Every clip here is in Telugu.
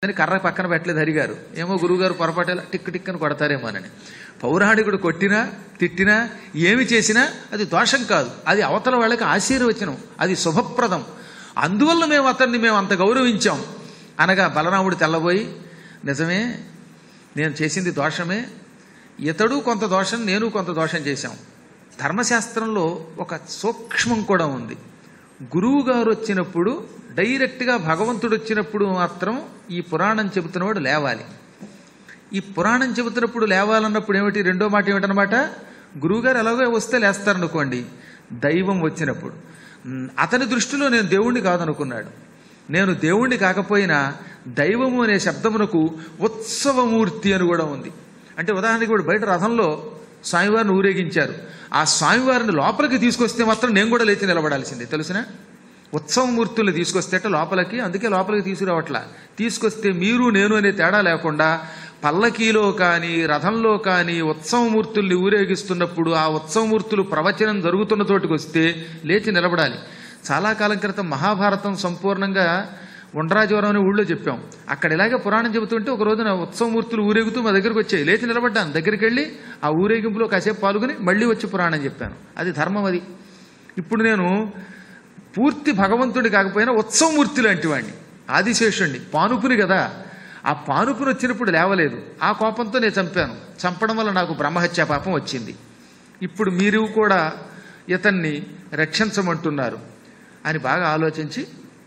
అని కర్ర పక్కన పెట్టలేదు హరిగారు ఏమో గురువుగారు పొరపాటు టిక్ టిక్ అని కొడతారేమోనని పౌరాణికుడు కొట్టినా తిట్టినా ఏమి చేసినా అది దోషం కాదు అది అవతల వాళ్ళకి ఆశీర్వచనం అది శుభప్రదం అందువల్ల మేము అతన్ని మేము అంత గౌరవించాం అనగా బలరాముడు తెల్లబోయి నిజమే నేను చేసింది దోషమే ఇతడు కొంత దోషం నేను కొంత దోషం చేశాం ధర్మశాస్త్రంలో ఒక సూక్ష్మం కూడా ఉంది గురువు గారు వచ్చినప్పుడు డైరెక్ట్గా భగవంతుడు వచ్చినప్పుడు మాత్రం ఈ పురాణం చెబుతున్నవాడు లేవాలి ఈ పురాణం చెబుతున్నప్పుడు లేవాలన్నప్పుడు ఏమిటి రెండో మాట ఏమిటనమాట గురువుగారు ఎలాగో వస్తే లేస్తారనుకోండి దైవం వచ్చినప్పుడు మ్, అతని దృష్టిలో నేను దేవుణ్ణి కాదనుకున్నాడు నేను దేవుణ్ణి కాకపోయినా దైవము అనే శబ్దమునకు ఉత్సవమూర్తి అని కూడా ఉంది అంటే ఉదాహరణకి ఇప్పుడు బయట రథంలో స్వామివారిని ఊరేగించారు ఆ స్వామివారిని లోపలికి తీసుకొస్తే మాత్రం నేను కూడా లేచి నిలబడాల్సిందే తెలుసునా ఉత్సవమూర్తులు తీసుకొస్తేట లోపలికి అందుకే లోపలికి తీసుకురావట్లా తీసుకొస్తే మీరు నేను అనే తేడా లేకుండా పల్లకీలో కానీ రథంలో కానీ ఉత్సవమూర్తుల్ని ఊరేగిస్తున్నప్పుడు ఆ ఉత్సవమూర్తులు ప్రవచనం జరుగుతున్న చోటుకు వస్తే లేచి నిలబడాలి చాలా కాలం క్రితం మహాభారతం సంపూర్ణంగా ఉండరాజవరం అనే ఊళ్ళో చెప్పాం అక్కడ ఇలాగే పురాణం చెబుతుంటే ఒక రోజున ఉత్సవమూర్తులు ఊరేగుతూ మా దగ్గరికి వచ్చాయి లేచి నిలబడ్డాను దగ్గరికి వెళ్ళి ఆ ఊరేగింపులో కాసేపు పాల్గొని మళ్ళీ వచ్చి పురాణం చెప్పాను అది ధర్మం అది ఇప్పుడు నేను పూర్తి భగవంతుడి కాకపోయినా ఉత్సవమూర్తి లాంటి వాడిని ఆదిశేషుణ్ణి పానుపుని కదా ఆ పానుపుని వచ్చినప్పుడు లేవలేదు ఆ కోపంతో నేను చంపాను చంపడం వల్ల నాకు బ్రహ్మహత్యా పాపం వచ్చింది ఇప్పుడు మీరు కూడా ఇతన్ని రక్షించమంటున్నారు అని బాగా ఆలోచించి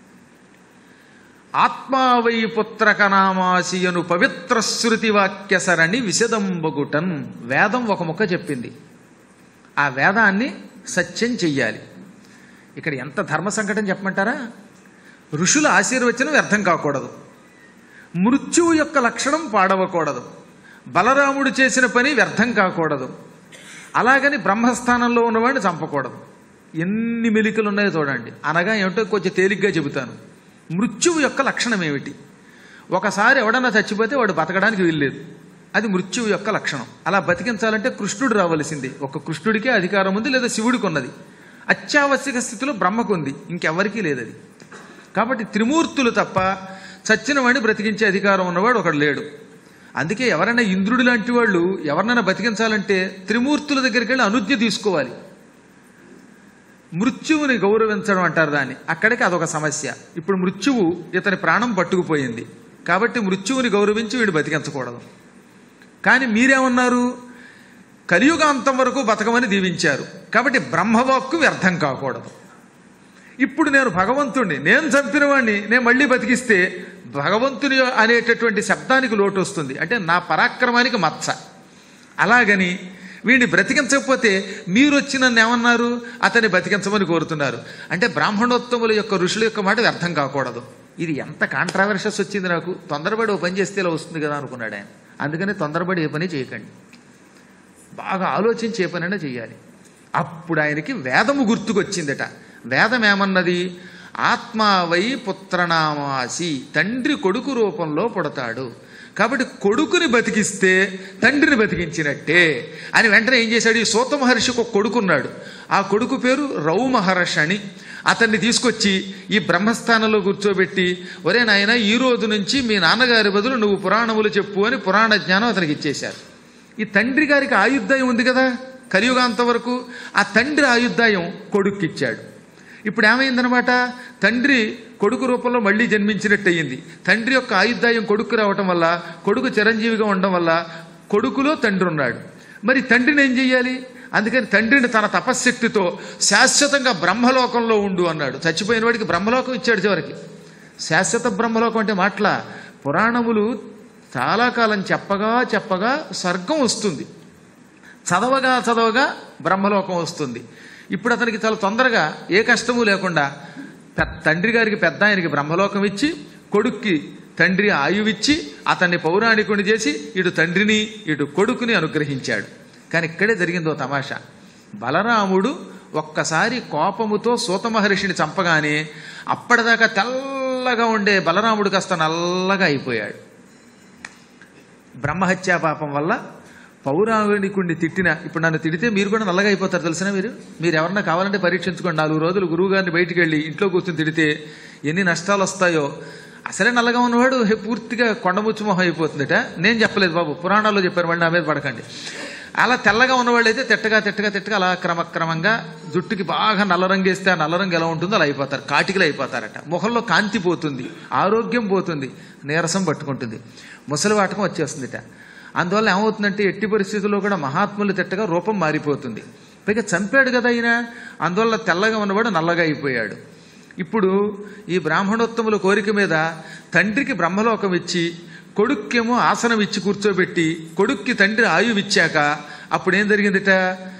ఆత్మావై పుత్రకనామాసియను పవిత్ర శృతి వాక్య సరణి విశదంబగుటన్ వేదం ఒక ముక్క చెప్పింది ఆ వేదాన్ని సత్యం చెయ్యాలి ఇక్కడ ఎంత ధర్మ సంకటం చెప్పమంటారా ఋషుల ఆశీర్వచనం వ్యర్థం కాకూడదు మృత్యువు యొక్క లక్షణం పాడవకూడదు బలరాముడు చేసిన పని వ్యర్థం కాకూడదు అలాగని బ్రహ్మస్థానంలో ఉన్నవాడిని చంపకూడదు ఎన్ని మెలికలు ఉన్నాయో చూడండి అనగా ఏమిటో కొంచెం తేలిగ్గా చెబుతాను మృత్యువు యొక్క లక్షణం ఏమిటి ఒకసారి ఎవడన్నా చచ్చిపోతే వాడు బతకడానికి వీల్లేదు అది మృత్యువు యొక్క లక్షణం అలా బతికించాలంటే కృష్ణుడు రావలసింది ఒక కృష్ణుడికే అధికారం ఉంది లేదా శివుడికి ఉన్నది అత్యావశ్యక స్థితిలో బ్రహ్మకు ఉంది ఇంకెవరికీ లేదు అది కాబట్టి త్రిమూర్తులు తప్ప చచ్చిన వాడిని బ్రతికించే అధికారం ఉన్నవాడు ఒకడు లేడు అందుకే ఎవరైనా ఇంద్రుడు లాంటి వాళ్ళు ఎవరినైనా బతికించాలంటే త్రిమూర్తుల దగ్గరికి వెళ్ళి అనుజ్ఞ తీసుకోవాలి మృత్యువుని గౌరవించడం అంటారు దాన్ని అక్కడికి అదొక సమస్య ఇప్పుడు మృత్యువు ఇతని ప్రాణం పట్టుకుపోయింది కాబట్టి మృత్యువుని గౌరవించి వీడు బతికించకూడదు కానీ మీరేమన్నారు కలియుగాంతం వరకు బతకమని దీవించారు కాబట్టి బ్రహ్మవాక్కు వ్యర్థం కాకూడదు ఇప్పుడు నేను భగవంతుణ్ణి నేను చంపిన వాడిని నేను మళ్ళీ బతికిస్తే భగవంతుని అనేటటువంటి శబ్దానికి లోటు వస్తుంది అంటే నా పరాక్రమానికి మచ్చ అలాగని వీడిని బ్రతికించకపోతే మీరు వచ్చి నన్ను ఏమన్నారు అతన్ని బతికించమని కోరుతున్నారు అంటే బ్రాహ్మణోత్తముల యొక్క ఋషుల యొక్క మాట వ్యర్థం కాకూడదు ఇది ఎంత కాంట్రావర్షస్ వచ్చింది నాకు తొందరపడి ఓ పని చేస్తే ఇలా వస్తుంది కదా అనుకున్నాడు ఆయన అందుకని తొందరపడి ఏ పని చేయకండి బాగా ఆలోచించి ఏ పనైనా చేయాలి అప్పుడు ఆయనకి వేదము గుర్తుకొచ్చిందట వేదం ఏమన్నది ఆత్మావై పుత్రనామాసి తండ్రి కొడుకు రూపంలో పుడతాడు కాబట్టి కొడుకుని బతికిస్తే తండ్రిని బతికించినట్టే అని వెంటనే ఏం చేశాడు ఈ సూత మహర్షికి ఒక కొడుకున్నాడు ఆ కొడుకు పేరు రౌ మహర్షి అతన్ని తీసుకొచ్చి ఈ బ్రహ్మస్థానంలో కూర్చోబెట్టి ఒరే నాయన ఈ రోజు నుంచి మీ నాన్నగారి బదులు నువ్వు పురాణములు చెప్పు అని పురాణ జ్ఞానం అతనికి ఇచ్చేశారు ఈ తండ్రి గారికి ఆయుద్ధాయం ఉంది కదా కలియుగాంత వరకు ఆ తండ్రి ఆయుద్ధాయం కొడుక్కిచ్చాడు ఇప్పుడు ఏమైందనమాట తండ్రి కొడుకు రూపంలో మళ్ళీ జన్మించినట్టు అయ్యింది తండ్రి యొక్క ఆయుద్ధాయం కొడుకు రావటం వల్ల కొడుకు చిరంజీవిగా ఉండడం వల్ల కొడుకులో తండ్రి ఉన్నాడు మరి తండ్రిని ఏం చెయ్యాలి అందుకని తండ్రిని తన తపశ్శక్తితో శాశ్వతంగా బ్రహ్మలోకంలో ఉండు అన్నాడు చచ్చిపోయిన వాడికి బ్రహ్మలోకం ఇచ్చాడు చివరికి శాశ్వత బ్రహ్మలోకం అంటే మాటల పురాణములు చాలా కాలం చెప్పగా చెప్పగా స్వర్గం వస్తుంది చదవగా చదవగా బ్రహ్మలోకం వస్తుంది ఇప్పుడు అతనికి చాలా తొందరగా ఏ కష్టము లేకుండా పె- తండ్రి గారికి పెద్ద ఆయనకి బ్రహ్మలోకం ఇచ్చి కొడుక్కి తండ్రి ఆయువిచ్చి అతన్ని పౌరాణికుని చేసి ఇటు తండ్రిని ఇటు కొడుకుని అనుగ్రహించాడు కానీ ఇక్కడే జరిగిందో తమాషా బలరాముడు ఒక్కసారి కోపముతో సూత మహర్షిని చంపగానే అప్పటిదాకా తెల్లగా ఉండే బలరాముడు కాస్త నల్లగా అయిపోయాడు బ్రహ్మహత్యా పాపం వల్ల పౌరాణికుడిని తిట్టిన ఇప్పుడు నన్ను తిడితే మీరు కూడా నల్లగా అయిపోతారు తెలిసిన మీరు మీరు ఎవరన్నా కావాలంటే పరీక్షించుకోండి నాలుగు రోజులు గురువు గారిని బయటికి వెళ్ళి ఇంట్లో కూర్చొని తిడితే ఎన్ని నష్టాలు వస్తాయో అసలే నల్లగా ఉన్నవాడు హే, పూర్తిగా కొండముచ్చు మొహం అయిపోతుందట నేను చెప్పలేదు బాబు పురాణాల్లో చెప్పారు మళ్ళీ నా మీద పడకండి అలా తెల్లగా ఉన్నవాళ్ళు అయితే తిట్టగా తిట్టగా తిట్టగా అలా క్రమక్రమంగా జుట్టుకి బాగా నల్ల రంగు వేస్తే ఆ నల్ల రంగు ఎలా ఉంటుందో అలా అయిపోతారు కాటికలు అయిపోతారట ముఖంలో కాంతి పోతుంది ఆరోగ్యం పోతుంది నీరసం పట్టుకుంటుంది ముసలి వాటకం వచ్చేస్తుందిట అందువల్ల ఏమవుతుందంటే ఎట్టి పరిస్థితుల్లో కూడా మహాత్ములు తిట్టగా రూపం మారిపోతుంది పైగా చంపాడు కదా ఆయన అందువల్ల తెల్లగా ఉన్నవాడు నల్లగా అయిపోయాడు ఇప్పుడు ఈ బ్రాహ్మణోత్తముల కోరిక మీద తండ్రికి బ్రహ్మలోకం ఇచ్చి కొడుక్కేమో ఆసనం ఇచ్చి కూర్చోబెట్టి కొడుక్కి తండ్రి ఆయువిచ్చాక అప్పుడేం జరిగిందిట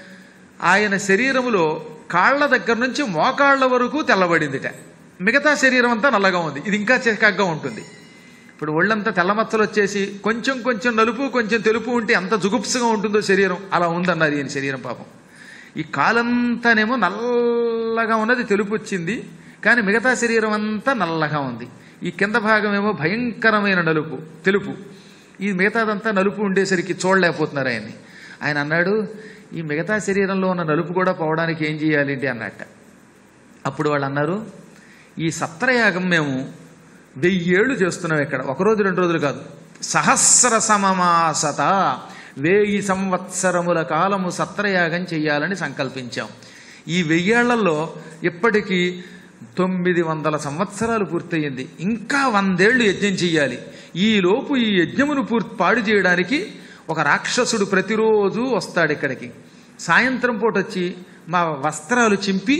ఆయన శరీరములో కాళ్ల దగ్గర నుంచి మోకాళ్ల వరకు తెల్లబడిందిట మిగతా శరీరం అంతా నల్లగా ఉంది ఇది ఇంకా చికాగ్గా ఉంటుంది ఇప్పుడు ఒళ్ళంతా తెల్లమచ్చలు వచ్చేసి కొంచెం కొంచెం నలుపు కొంచెం తెలుపు ఉంటే ఎంత జుగుప్సగా ఉంటుందో శరీరం అలా ఉందన్నారు ఈయన శరీరం పాపం ఈ కాలంతానేమో నల్లగా ఉన్నది తెలుపు వచ్చింది కానీ మిగతా శరీరం అంతా నల్లగా ఉంది ఈ కింద భాగం ఏమో భయంకరమైన నలుపు తెలుపు ఈ మిగతాదంతా నలుపు ఉండేసరికి చూడలేకపోతున్నారు ఆయన్ని ఆయన అన్నాడు ఈ మిగతా శరీరంలో ఉన్న నలుపు కూడా పోవడానికి ఏం చేయాలి ఏంటి అన్నట్ట అప్పుడు వాళ్ళు అన్నారు ఈ సత్రయాగం మేము వెయ్యేళ్ళు చేస్తున్నాం ఇక్కడ ఒక రోజు రెండు రోజులు కాదు సహస్ర సమమాసత వేయి సంవత్సరముల కాలము సత్రయాగం చేయాలని సంకల్పించాం ఈ వెయ్యేళ్లలో ఇప్పటికీ తొమ్మిది వందల సంవత్సరాలు పూర్తయింది ఇంకా వందేళ్లు యజ్ఞం చెయ్యాలి ఈలోపు ఈ యజ్ఞమును పూర్తి పాడు చేయడానికి ఒక రాక్షసుడు ప్రతిరోజు వస్తాడు ఇక్కడికి సాయంత్రం పూట వచ్చి మా వస్త్రాలు చింపి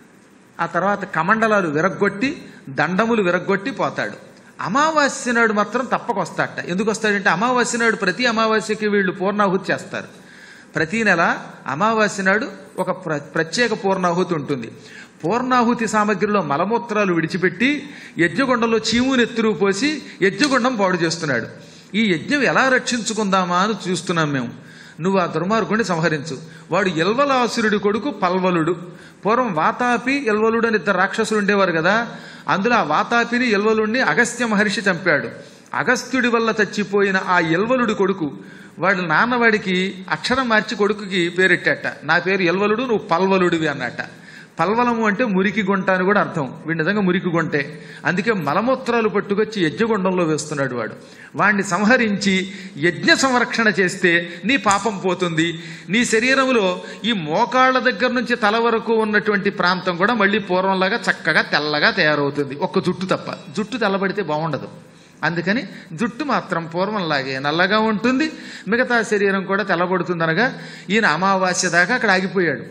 ఆ తర్వాత కమండలాలు విరగ్గొట్టి దండములు విరగ్గొట్టి పోతాడు అమావాస్య నాడు మాత్రం తప్పక వస్తాడట ఎందుకు వస్తాడంటే అమావాస్య నాడు ప్రతి అమావాస్యకి వీళ్ళు పూర్ణాహుతి చేస్తారు ప్రతి నెల అమావాస్య నాడు ఒక ప్ర ప్రత్యేక పూర్ణాహుతి ఉంటుంది పూర్ణాహుతి సామగ్రిలో మలమూత్రాలు విడిచిపెట్టి యజ్ఞగుండంలో చీము నెత్తురు పోసి యజ్ఞగుండం పాడు చేస్తున్నాడు ఈ యజ్ఞం ఎలా రక్షించుకుందామా అని చూస్తున్నాం మేము నువ్వు ఆ దుర్మార్గుడిని సంహరించు వాడు ఎల్వలాసురుడి కొడుకు పల్వలుడు పూర్వం వాతాపి ఎల్వలుడు అని ఇద్దరు రాక్షసులు ఉండేవారు కదా అందులో ఆ వాతాపిని ఎల్వలుడిని అగస్త్య మహర్షి చంపాడు అగస్త్యుడి వల్ల చచ్చిపోయిన ఆ ఎల్వలుడి కొడుకు వాడి నాన్నవాడికి అక్షరం మార్చి కొడుకుకి పేరెట్టాట నా పేరు ఎల్వలుడు నువ్వు పల్వలుడివి అన్నట్ట పల్వలము అంటే మురికి గుంట అని కూడా అర్థం వీడి నిజంగా మురికి గుంటే అందుకే మలమూత్రాలు పట్టుకొచ్చి యజ్ఞగుండంలో వేస్తున్నాడు వాడు వాణ్ణి సంహరించి యజ్ఞ సంరక్షణ చేస్తే నీ పాపం పోతుంది నీ శరీరంలో ఈ మోకాళ్ళ దగ్గర నుంచి తల వరకు ఉన్నటువంటి ప్రాంతం కూడా మళ్ళీ పూర్వంలాగా చక్కగా తెల్లగా తయారవుతుంది ఒక్క జుట్టు తప్ప జుట్టు తెల్లబడితే బాగుండదు అందుకని జుట్టు మాత్రం పూర్వంలాగే నల్లగా ఉంటుంది మిగతా శరీరం కూడా తెల్లబడుతుంది అనగా ఈయన అమావాస్య దాకా అక్కడ ఆగిపోయాడు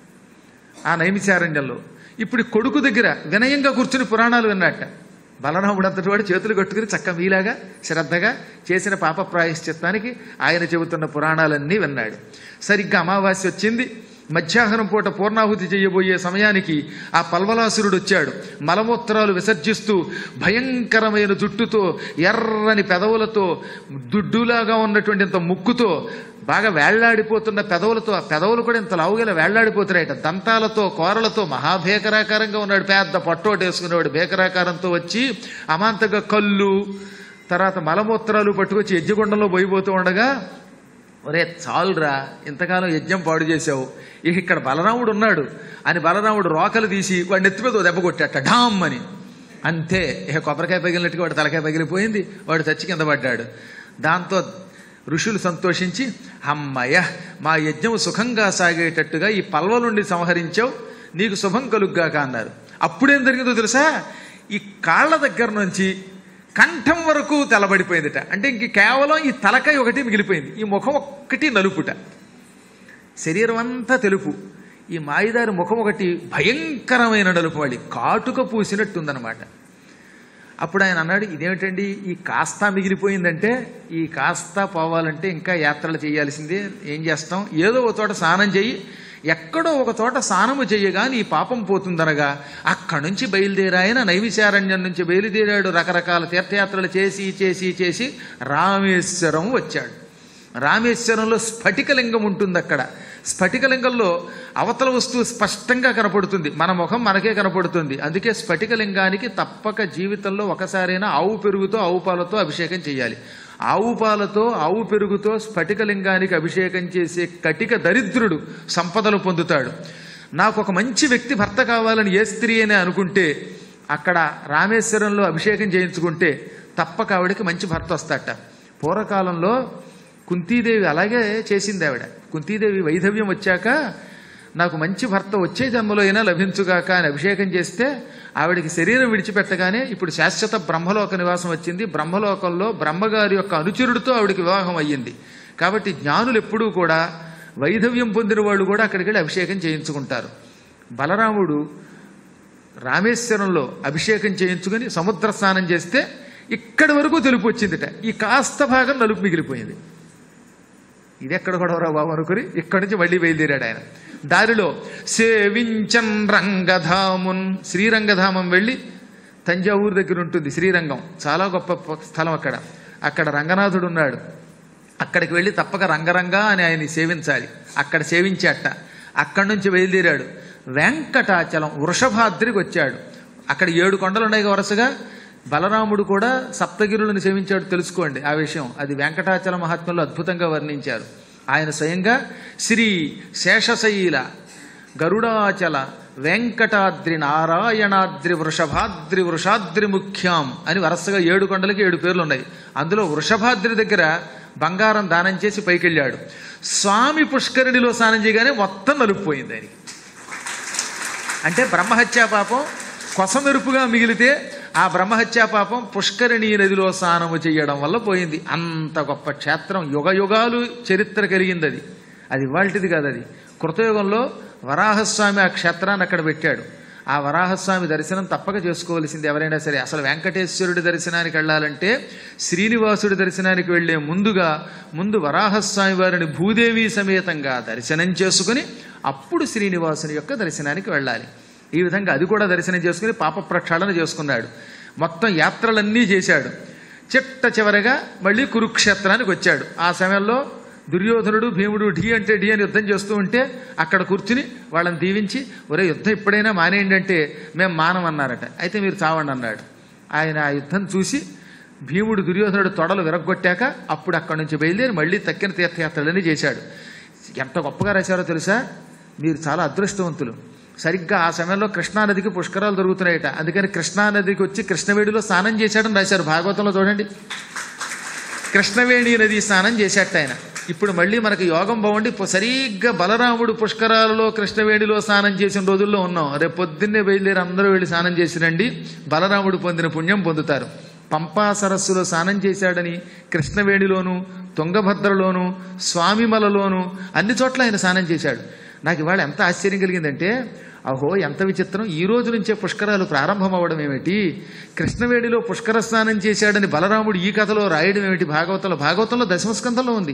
ఆ నైమిచారణ్యంలో ఇప్పుడు ఈ కొడుకు దగ్గర వినయంగా కూర్చుని పురాణాలు విన్నట్ట బలరాముడు అంతటి వాడు చేతులు కట్టుకుని చక్క మీలాగా శ్రద్ధగా చేసిన పాప ప్రాయశ్చిత్తానికి ఆయన చెబుతున్న పురాణాలన్నీ విన్నాడు సరిగ్గా అమావాస్య వచ్చింది మధ్యాహ్నం పూట పూర్ణాహుతి చేయబోయే సమయానికి ఆ పల్వలాసురుడు వచ్చాడు మలమూత్రాలు విసర్జిస్తూ భయంకరమైన జుట్టుతో ఎర్రని పెదవులతో దుడ్డులాగా ఉన్నటువంటి ఇంత ముక్కుతో బాగా వేళ్లాడిపోతున్న పెదవులతో ఆ పెదవులు కూడా ఇంత లావుగల వేళ్లాడిపోతున్నాయట దంతాలతో కోరలతో మహాభేకరాకారంగా ఉన్నాడు పెద్ద పొట్టోటి వేసుకునేవాడు భేకరాకారంతో వచ్చి అమాంతగా కళ్ళు తర్వాత మలమూత్రాలు పట్టుకొచ్చి యజ్ఞగుండంలో పోయిపోతూ ఉండగా ఒరే చాలురా ఇంతకాలం యజ్ఞం పాడు చేశావు ఇక ఇక్కడ బలరాముడు ఉన్నాడు అని బలరాముడు రోకలు తీసి వాడి నెత్తి మీద ఓ దెబ్బ కొట్టాట ఢామ్ అని అంతే ఇక కొబ్బరికాయ పగిలినట్టుగా వాడు తలకాయ పగిలిపోయింది వాడు చచ్చి కింద పడ్డాడు దాంతో ఋషులు సంతోషించి అమ్మయ్య మా యజ్ఞం సుఖంగా సాగేటట్టుగా ఈ పల్వలుండి సంహరించావు నీకు శుభం కలుగ్గాక అన్నారు అప్పుడేం జరిగిందో తెలుసా ఈ కాళ్ళ దగ్గర నుంచి కంఠం వరకు తెల్లబడిపోయిందిట అంటే ఇంక కేవలం ఈ తలకాయ ఒకటి మిగిలిపోయింది ఈ ముఖం ఒక్కటి నలుపుట శరీరం అంతా తెలుపు ఈ మాయిదారి ముఖం ఒకటి భయంకరమైన నలుపు వాడి కాటుక పూసినట్టుందన్నమాట అప్పుడు ఆయన అన్నాడు ఇదేమిటండి ఈ కాస్త మిగిలిపోయిందంటే ఈ కాస్త పోవాలంటే ఇంకా యాత్రలు చేయాల్సిందే ఏం చేస్తాం ఏదో ఒక చోట స్నానం చెయ్యి ఎక్కడో ఒక చోట స్నానము చెయ్యగాని ఈ పాపం పోతుందనగా అక్కడి నుంచి బయలుదేరాయన నైవిశారణ్యం నుంచి బయలుదేరాడు రకరకాల తీర్థయాత్రలు చేసి చేసి చేసి రామేశ్వరం వచ్చాడు రామేశ్వరంలో స్ఫటికలింగం ఉంటుంది అక్కడ స్ఫటికలింగంలో అవతల వస్తువు స్పష్టంగా కనపడుతుంది మన ముఖం మనకే కనపడుతుంది అందుకే స్ఫటికలింగానికి తప్పక జీవితంలో ఒకసారైనా ఆవు పెరుగుతో ఆవు పాలతో అభిషేకం చేయాలి ఆవు పాలతో ఆవు పెరుగుతో స్ఫటికలింగానికి అభిషేకం చేసే కటిక దరిద్రుడు సంపదలు పొందుతాడు నాకు ఒక మంచి వ్యక్తి భర్త కావాలని ఏ స్త్రీ అని అనుకుంటే అక్కడ రామేశ్వరంలో అభిషేకం చేయించుకుంటే తప్పక ఆవిడకి మంచి భర్త వస్తాట పూర్వకాలంలో కుంతీదేవి అలాగే చేసింది ఆవిడ కుంతీదేవి వైధవ్యం వచ్చాక నాకు మంచి భర్త వచ్చే జన్మలో అయినా లభించుగాక అని అభిషేకం చేస్తే ఆవిడికి శరీరం విడిచిపెట్టగానే ఇప్పుడు శాశ్వత బ్రహ్మలోక నివాసం వచ్చింది బ్రహ్మలోకంలో బ్రహ్మగారి యొక్క అనుచరుడితో ఆవిడికి వివాహం అయ్యింది కాబట్టి జ్ఞానులు ఎప్పుడూ కూడా వైధవ్యం పొందిన వాళ్ళు కూడా అక్కడికి వెళ్ళి అభిషేకం చేయించుకుంటారు బలరాముడు రామేశ్వరంలో అభిషేకం చేయించుకుని సముద్ర స్నానం చేస్తే ఇక్కడి వరకు తెలుపు వచ్చిందిట ఈ కాస్త భాగం నలుపు మిగిలిపోయింది ఇది ఎక్కడ గొడవరా బాబు అనుకుని ఇక్కడి నుంచి మళ్ళీ బయలుదేరాడు ఆయన దారిలో సేవించన్ రంగధామున్ శ్రీరంగధామం వెళ్ళి తంజావూరు దగ్గర ఉంటుంది శ్రీరంగం చాలా గొప్ప ప- స్థలం అక్కడ అక్కడ రంగనాథుడు ఉన్నాడు అక్కడికి వెళ్ళి తప్పక రంగరంగా అని ఆయన్ని సేవించాలి అక్కడ సేవించాట అక్కడి నుంచి బయలుదేరాడు వెంకటాచలం వృషభాద్రికి వచ్చాడు అక్కడ ఏడు కొండలు ఉన్నాయి కదా వరుసగా బలరాముడు కూడా సప్తగిరులను సేవించాడు తెలుసుకోండి ఆ విషయం అది వెంకటాచల మహాత్మ్యంలో అద్భుతంగా వర్ణించారు ఆయన స్వయంగా శ్రీ శేషశైల గరుడాచల వెంకటాద్రి నారాయణాద్రి వృషభాద్రి వృషాద్రి ముఖ్యాం అని వరుసగా ఏడు కొండలకి ఏడు పేర్లు ఉన్నాయి అందులో వృషభాద్రి దగ్గర బంగారం దానం చేసి పైకెళ్ళాడు స్వామి పుష్కరిణిలో స్నానం చేయగానే మొత్తం నలుపుపోయింది ఆయనకి అంటే బ్రహ్మహత్యా పాపం కొసమెరుపుగా మిగిలితే ఆ బ్రహ్మహత్యా పాపం పుష్కరిణీ నదిలో స్నానము చేయడం వల్ల పోయింది అంత గొప్ప క్షేత్రం యుగ యుగాలు చరిత్ర కలిగింది అది అది ఇవాల్టిది కాదు అది కృతయుగంలో వరాహస్వామి ఆ క్షేత్రాన్ని అక్కడ పెట్టాడు ఆ వరాహస్వామి దర్శనం తప్పక చేసుకోవలసింది ఎవరైనా సరే అసలు వెంకటేశ్వరుడి దర్శనానికి వెళ్ళాలంటే శ్రీనివాసుడి దర్శనానికి వెళ్లే ముందుగా ముందు వరాహస్వామి వారిని భూదేవి సమేతంగా దర్శనం చేసుకుని అప్పుడు శ్రీనివాసుని యొక్క దర్శనానికి వెళ్ళాలి ఈ విధంగా అది కూడా దర్శనం చేసుకుని పాప ప్రక్షాళన చేసుకున్నాడు మొత్తం యాత్రలన్నీ చేశాడు చిట్ట చివరగా మళ్ళీ కురుక్షేత్రానికి వచ్చాడు ఆ సమయంలో దుర్యోధనుడు భీముడు ఢీ అంటే ఢీ అని యుద్ధం చేస్తూ ఉంటే అక్కడ కూర్చుని వాళ్ళని దీవించి ఒరే యుద్ధం ఇప్పుడైనా మానేయండి అంటే మేము మానమన్నారట అయితే మీరు చావండి అన్నాడు ఆయన ఆ యుద్ధం చూసి భీముడు దుర్యోధనుడు తొడలు విరగొట్టాక అప్పుడు అక్కడి నుంచి బయలుదేరి మళ్ళీ తక్కిన తీర్థయాత్రలని చేశాడు ఎంత గొప్పగా రాశారో తెలుసా మీరు చాలా అదృష్టవంతులు సరిగ్గా ఆ సమయంలో కృష్ణానదికి పుష్కరాలు దొరుకుతున్నాయట అందుకని కృష్ణానదికి వచ్చి కృష్ణవేడిలో స్నానం చేశాడని రాశారు భాగవతంలో చూడండి కృష్ణవేణి నది స్నానం చేశాట ఆయన ఇప్పుడు మళ్ళీ మనకి యోగం బాగుండి పొ- సరిగ్గా బలరాముడు పుష్కరాలలో కృష్ణవేణిలో స్నానం చేసిన రోజుల్లో ఉన్నాం రేపు పొద్దున్నే బయలుదేరి అందరూ వెళ్ళి స్నానం చేసిరండి బలరాముడు పొందిన పుణ్యం పొందుతారు పంపా సరస్సులో స్నానం చేశాడని కృష్ణవేణిలోను తుంగభద్రలోను స్వామిమలలోను అన్ని చోట్ల ఆయన స్నానం చేశాడు నాకు ఇవాళ ఎంత ఆశ్చర్యం కలిగిందంటే అహో ఎంత విచిత్రం ఈ రోజు నుంచే పుష్కరాలు ప్రారంభం అవ్వడం ఏమిటి కృష్ణవేడిలో పుష్కర స్నానం చేశాడని బలరాముడు ఈ కథలో రాయడం ఏమిటి భాగవతంలో భాగవతంలో దశమస్కంధంలో ఉంది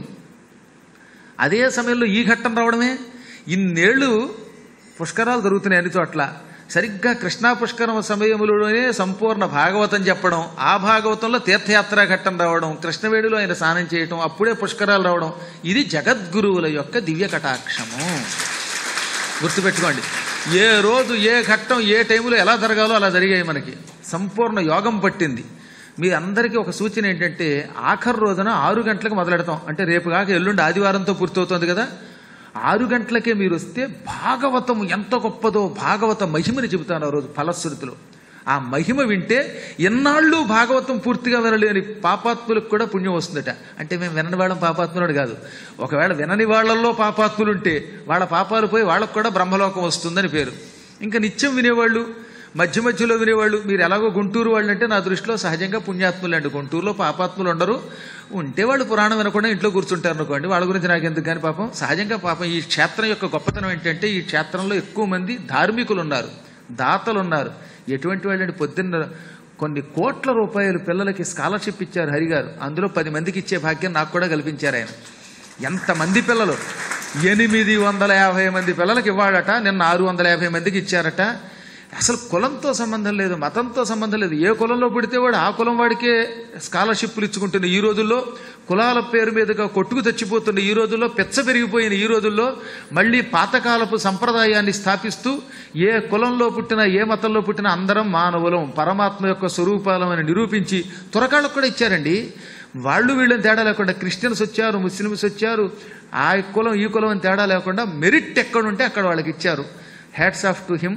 అదే సమయంలో ఈ ఘట్టం రావడమే ఇన్నేళ్లు పుష్కరాలు దొరుకుతున్నాయి అన్ని చోట్ల సరిగ్గా కృష్ణా పుష్కరం సమయంలోనే సంపూర్ణ భాగవతం చెప్పడం ఆ భాగవతంలో తీర్థయాత్రా ఘట్టం రావడం కృష్ణవేడిలో ఆయన స్నానం చేయటం అప్పుడే పుష్కరాలు రావడం ఇది జగద్గురువుల యొక్క దివ్య కటాక్షము గుర్తుపెట్టుకోండి ఏ రోజు ఏ ఘట్టం ఏ టైంలో ఎలా జరగాలో అలా జరిగాయి మనకి సంపూర్ణ యోగం పట్టింది మీ అందరికీ ఒక సూచన ఏంటంటే ఆఖరి రోజున ఆరు గంటలకు మొదలెడతాం అంటే రేపు కాక ఎల్లుండి ఆదివారంతో పూర్తవుతుంది కదా ఆరు గంటలకే మీరు వస్తే భాగవతం ఎంత గొప్పదో భాగవత మహిమని చెబుతాను ఆ రోజు ఫలశ్రుతిలో ఆ మహిమ వింటే ఎన్నాళ్ళు భాగవతం పూర్తిగా వినలేని పాపాత్ములకు కూడా పుణ్యం వస్తుందట అంటే మేము వినని వాళ్ళం పాపాత్ములు కాదు ఒకవేళ వినని వాళ్ళల్లో పాపాత్ములు ఉంటే వాళ్ళ పాపాలు పోయి వాళ్ళకు కూడా బ్రహ్మలోకం వస్తుందని పేరు ఇంకా నిత్యం వినేవాళ్ళు మధ్య మధ్యలో వినేవాళ్ళు మీరు ఎలాగో గుంటూరు వాళ్ళు అంటే నా దృష్టిలో సహజంగా పుణ్యాత్ములు అండి గుంటూరులో పాపాత్ములు ఉండరు ఉంటే వాళ్ళు పురాణం వినకుండా ఇంట్లో కూర్చుంటారు అనుకోండి వాళ్ళ గురించి నాకు ఎందుకు కానీ పాపం సహజంగా పాపం ఈ క్షేత్రం యొక్క గొప్పతనం ఏంటంటే ఈ క్షేత్రంలో ఎక్కువ మంది ధార్మికులు ఉన్నారు దాతలు ఉన్నారు ఎటువంటి వాళ్ళంటే పొద్దున్న కొన్ని కోట్ల రూపాయలు పిల్లలకి స్కాలర్షిప్ ఇచ్చారు హరిగారు అందులో పది మందికి ఇచ్చే భాగ్యం నాకు కూడా కల్పించారు ఆయన ఎంతమంది పిల్లలు ఎనిమిది వందల యాభై మంది పిల్లలకి ఇవ్వాడట నిన్న ఆరు వందల యాభై మందికి ఇచ్చారట అసలు కులంతో సంబంధం లేదు మతంతో సంబంధం లేదు ఏ కులంలో పుడితే వాడు ఆ కులం వాడికే స్కాలర్షిప్లు ఇచ్చుకుంటున్న ఈ రోజుల్లో కులాల పేరు మీదుగా కొట్టుకు తెచ్చిపోతున్న ఈ రోజుల్లో పెచ్చ పెరిగిపోయిన ఈ రోజుల్లో మళ్ళీ పాతకాలపు సంప్రదాయాన్ని స్థాపిస్తూ ఏ కులంలో పుట్టినా ఏ మతంలో పుట్టినా అందరం మానవులం పరమాత్మ యొక్క స్వరూపాలం అని నిరూపించి తురకాళ్ళకు కూడా ఇచ్చారండి వాళ్ళు వీళ్ళని తేడా లేకుండా క్రిస్టియన్స్ వచ్చారు ముస్లిమ్స్ వచ్చారు ఆ కులం ఈ కులం అని తేడా లేకుండా మెరిట్ ఎక్కడ ఉంటే అక్కడ వాళ్ళకి ఇచ్చారు హ్యాట్స్ ఆఫ్ టు హిమ్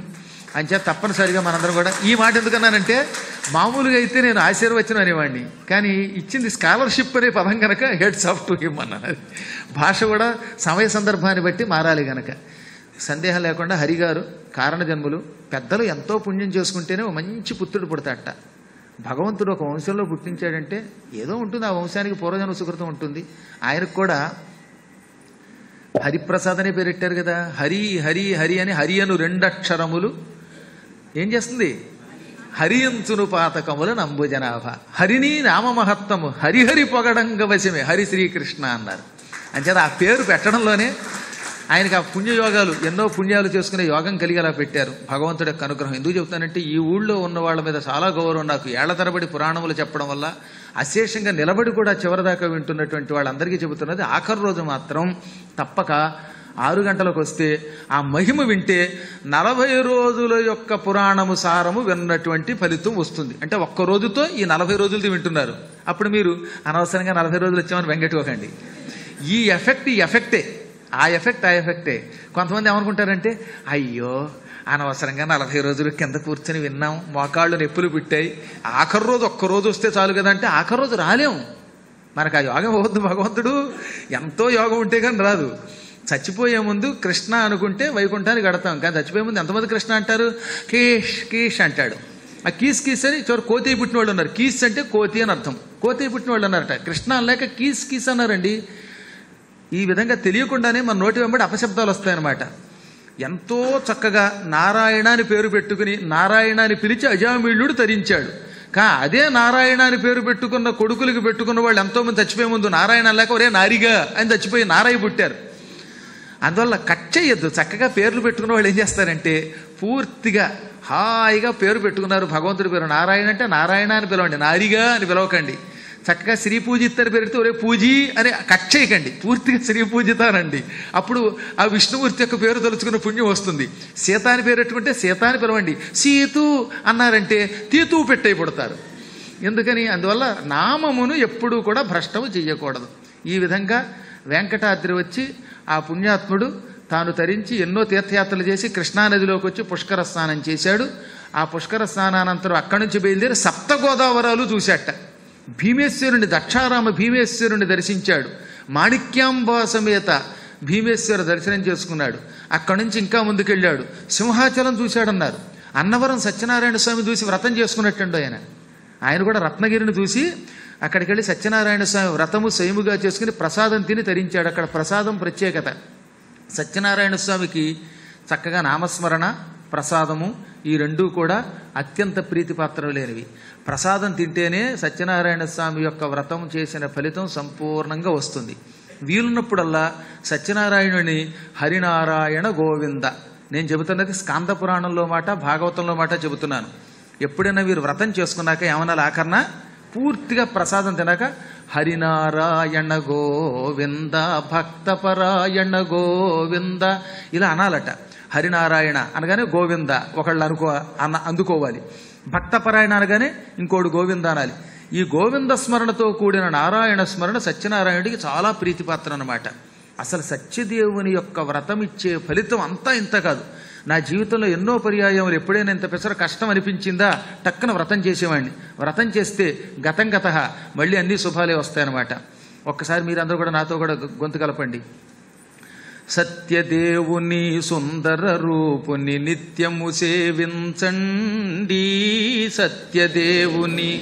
అంచేత తప్పనిసరిగా మనందరం కూడా ఈ మాట ఎందుకన్నానంటే మామూలుగా అయితే నేను ఆశీర్వచనం అనేవాడిని కానీ ఇచ్చింది స్కాలర్షిప్ అనే పదం కనుక హెడ్స్ ఆఫ్ టు హిమ్ అన్నాను భాష కూడా సమయ సందర్భాన్ని బట్టి మారాలి గనక సందేహం లేకుండా హరిగారు కారణ జన్ములు పెద్దలు ఎంతో పుణ్యం చేసుకుంటేనే ఓ మంచి పుత్రుడు పుడతాట భగవంతుడు ఒక వంశంలో పుట్టించాడంటే ఏదో ఉంటుంది ఆ వంశానికి పూర్వజన్మ సుకృతం ఉంటుంది ఆయనకు కూడా హరిప్రసాద్ అనే పేరెట్టారు కదా హరి హరి హరి అని హరి అను రెండక్షరములు ఏం చేస్తుంది హరియంచును పాతకముల నంబు జనాభ హరిని నామమహత్తము హరిహరి పొగడంగ వశమే హరి శ్రీకృష్ణ అన్నారు అంచేత ఆ పేరు పెట్టడంలోనే ఆయనకి ఆ పుణ్యయోగాలు ఎన్నో పుణ్యాలు చేసుకునే యోగం కలిగేలా పెట్టారు భగవంతుడి యొక్క అనుగ్రహం ఎందుకు చెప్తానంటే ఈ ఊళ్ళో ఉన్న వాళ్ళ మీద చాలా గౌరవం నాకు ఏళ్ల తరబడి పురాణములు చెప్పడం వల్ల అశేషంగా నిలబడి కూడా చివరిదాకా వింటున్నటువంటి వాళ్ళందరికీ చెబుతున్నది ఆఖరి రోజు మాత్రం తప్పక ఆరు గంటలకు వస్తే ఆ మహిమ వింటే నలభై రోజుల యొక్క పురాణము సారము విన్నటువంటి ఫలితం వస్తుంది అంటే ఒక్క రోజుతో ఈ నలభై రోజులది వింటున్నారు అప్పుడు మీరు అనవసరంగా నలభై రోజులు వచ్చామని వెంగట్టుకోకండి ఈ ఎఫెక్ట్ ఈ ఎఫెక్టే ఆ ఎఫెక్ట్ ఆ ఎఫెక్టే కొంతమంది ఏమనుకుంటారంటే అయ్యో అనవసరంగా నలభై రోజులు కింద కూర్చొని విన్నాం మోకాళ్ళు నొప్పులు పుట్టాయి ఆఖరి రోజు ఒక్క రోజు వస్తే చాలు కదా అంటే ఆఖరి రోజు రాలేం మనకు ఆ యోగం ఇవ్వద్దు భగవంతుడు ఎంతో యోగం ఉంటే కానీ రాదు చచ్చిపోయే ముందు కృష్ణ అనుకుంటే వైకుంఠానికి గడతాం కానీ చచ్చిపోయే ముందు ఎంతమంది కృష్ణ అంటారు కీష్ కీష్ అంటాడు ఆ కీస్ కీస్ అని చివరి కోతి పుట్టిన వాళ్ళు ఉన్నారు కీస్ అంటే కోతి అని అర్థం కోతి పుట్టిన వాళ్ళు ఉన్నారట కృష్ణ లేక కీస్ కీస్ అన్నారండి ఈ విధంగా తెలియకుండానే మన నోటి వెంబడి అపశబ్దాలు వస్తాయన్నమాట ఎంతో చక్కగా నారాయణ అని పేరు పెట్టుకుని నారాయణ అని పిలిచి అజామిళ్ళుడు తరించాడు కా అదే నారాయణ అని పేరు పెట్టుకున్న కొడుకులకి పెట్టుకున్న వాళ్ళు ఎంతో మంది చచ్చిపోయే ముందు నారాయణ లేక ఒరే నారిగా అని చచ్చిపోయి నారాయి పుట్టారు అందువల్ల కట్ చేయొద్దు చక్కగా పేర్లు పెట్టుకున్న వాళ్ళు ఏం చేస్తారంటే పూర్తిగా హాయిగా పేరు పెట్టుకున్నారు భగవంతుడి పేరు నారాయణ అంటే నారాయణ అని పిలవండి నారిగా అని పిలవకండి చక్కగా శ్రీ పూజిత అని పెడితే ఒరే పూజీ అని కట్ చేయకండి పూర్తిగా శ్రీ పూజితానండి అప్పుడు ఆ విష్ణుమూర్తి యొక్క పేరు తలుచుకున్న పుణ్యం వస్తుంది సీత అని పేరు పెట్టుకుంటే సీత అని పిలవండి సీతు అన్నారంటే తీతూ పెట్టే పుడతారు ఎందుకని అందువల్ల నామమును ఎప్పుడూ కూడా భ్రష్టము చెయ్యకూడదు ఈ విధంగా వెంకటాద్రి వచ్చి ఆ పుణ్యాత్ముడు తాను తరించి ఎన్నో తీర్థయాత్రలు చేసి కృష్ణానదిలోకి వచ్చి పుష్కర స్నానం చేశాడు ఆ పుష్కర స్నానానంతరం అక్కడి నుంచి బయలుదేరి సప్త గోదావరాలు చూశాట భీమేశ్వరుని దక్షారామ భీమేశ్వరుని దర్శించాడు మాణిక్యాంబా సమేత భీమేశ్వర దర్శనం చేసుకున్నాడు అక్కడి నుంచి ఇంకా ముందుకెళ్ళాడు సింహాచలం చూశాడన్నారు అన్నవరం సత్యనారాయణ స్వామి చూసి వ్రతం చేసుకున్నట్టుండు ఆయన ఆయన కూడా రత్నగిరిని చూసి అక్కడికి వెళ్ళి సత్యనారాయణ స్వామి వ్రతము స్వయముగా చేసుకుని ప్రసాదం తిని తరించాడు అక్కడ ప్రసాదం ప్రత్యేకత సత్యనారాయణ స్వామికి చక్కగా నామస్మరణ ప్రసాదము ఈ రెండూ కూడా అత్యంత ప్రీతిపాత్రలేనివి ప్రసాదం తింటేనే సత్యనారాయణ స్వామి యొక్క వ్రతం చేసిన ఫలితం సంపూర్ణంగా వస్తుంది వీలున్నప్పుడల్లా సత్యనారాయణుని హరినారాయణ గోవింద నేను చెబుతున్నది స్కాంద పురాణంలో మాట భాగవతంలో మాట చెబుతున్నాను ఎప్పుడైనా వీరు వ్రతం చేసుకున్నాక ఏమన్నా ఆకరణ పూర్తిగా ప్రసాదం తినాక హరినారాయణ గోవింద భక్తపరాయణ గోవింద ఇలా అనాలట హరినారాయణ అనగానే గోవింద ఒకళ్ళు అనుకో అన్న అందుకోవాలి భక్తపరాయణ అనగానే ఇంకోడు గోవింద అనాలి ఈ గోవింద స్మరణతో కూడిన నారాయణ స్మరణ సత్యనారాయణుడికి చాలా ప్రీతిపాత్ర అన్నమాట అసలు సత్యదేవుని యొక్క వ్రతం ఇచ్చే ఫలితం అంతా ఇంత కాదు నా జీవితంలో ఎన్నో పర్యాయములు ఎప్పుడైనా ఇంత పెసర కష్టం అనిపించిందా టక్కున వ్రతం చేసేవాడిని వ్రతం చేస్తే గతం గత మళ్ళీ అన్ని శుభాలే వస్తాయన్నమాట ఒక్కసారి మీరందరూ కూడా నాతో కూడా గొంతు కలపండి సత్యదేవుని సుందర రూపుని నిత్యము సేవించండి సత్యదేవుని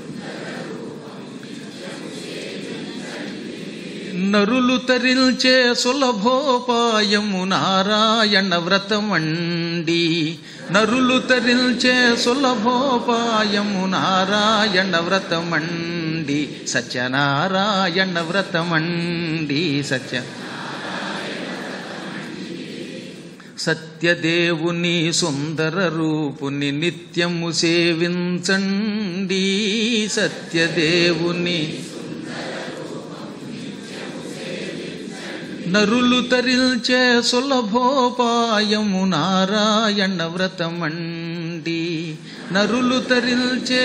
నరులు తరిల్చే సులభోపాయము నారాయణ వ్రతమండి నరులు తరిల్చే సులభోపాయము నారాయణ వ్రతమండి సత్యనారాయణ వ్రతమండి సత్య సత్యదేవుని సుందర రూపుని నిత్యము సేవించండి సత్యదేవుని నరులు తరిల్చే సులభోపాయము నారాయణ వ్రతమండి నరులు తరిల్చే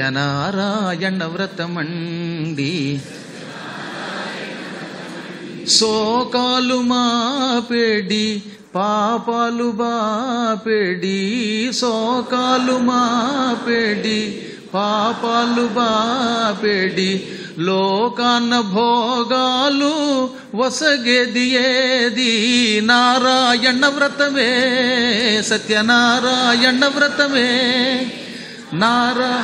సత్యనారాయణ వ్రతమండి శోకాలు మాపెడి పాపాలు బాపెడి శోకాలు మాపెడి పాపాలు బాపెడి లోకాన్న భోగాలు వసగేది ఏది నారాయణ వ్రతమే సత్యనారాయణ వ్రతమే నారా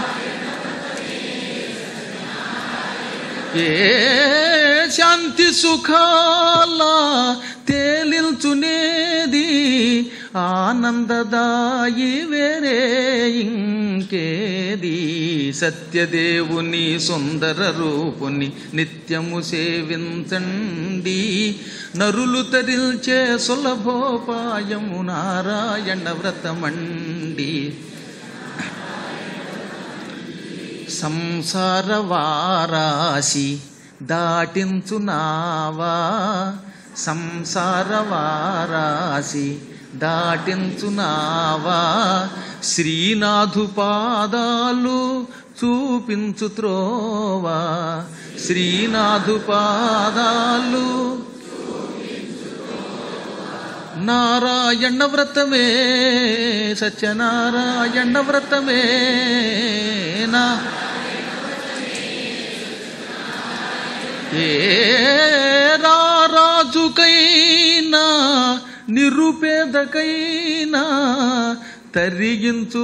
ఏ శాంతి సుఖాల తేలిల్చునేది ఆనందదాయి వేరే ఇంకేది సత్యదేవుని సుందర రూపుని నిత్యము సేవించండి నరులు తరిల్చే సులభోపాయము నారాయణ వ్రతమండి సంసార వారాసి దాటించునావా సంసార వారాసి దాటించునావా శ్రీనాథు పాదాలు చూపించు త్రోవా శ్రీనాథు పాదాలు నారాయణ వ్రతమే సత్యనారాయణ వ్రతమే నా ఏ రాజుకైనా నిరుపేదకైనా తరిగించు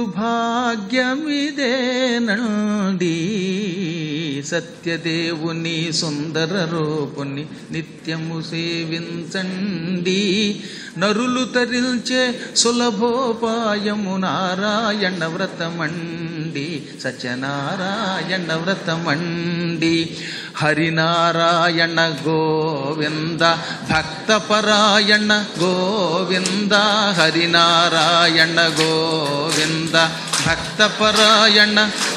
భాగ్యమిదేనండి సత్యదేవుని సుందర రూపుని నిత్యము సేవించండి నరులు తరిల్చే సులభోపాయము నారాయణ వ్రతమండి సత్యనారాయణ వ్రతమండి హరినారాయణ గోవింద భక్తపరాయణ గోవింద హరినారాయణ గోవింద భక్తపరాయణ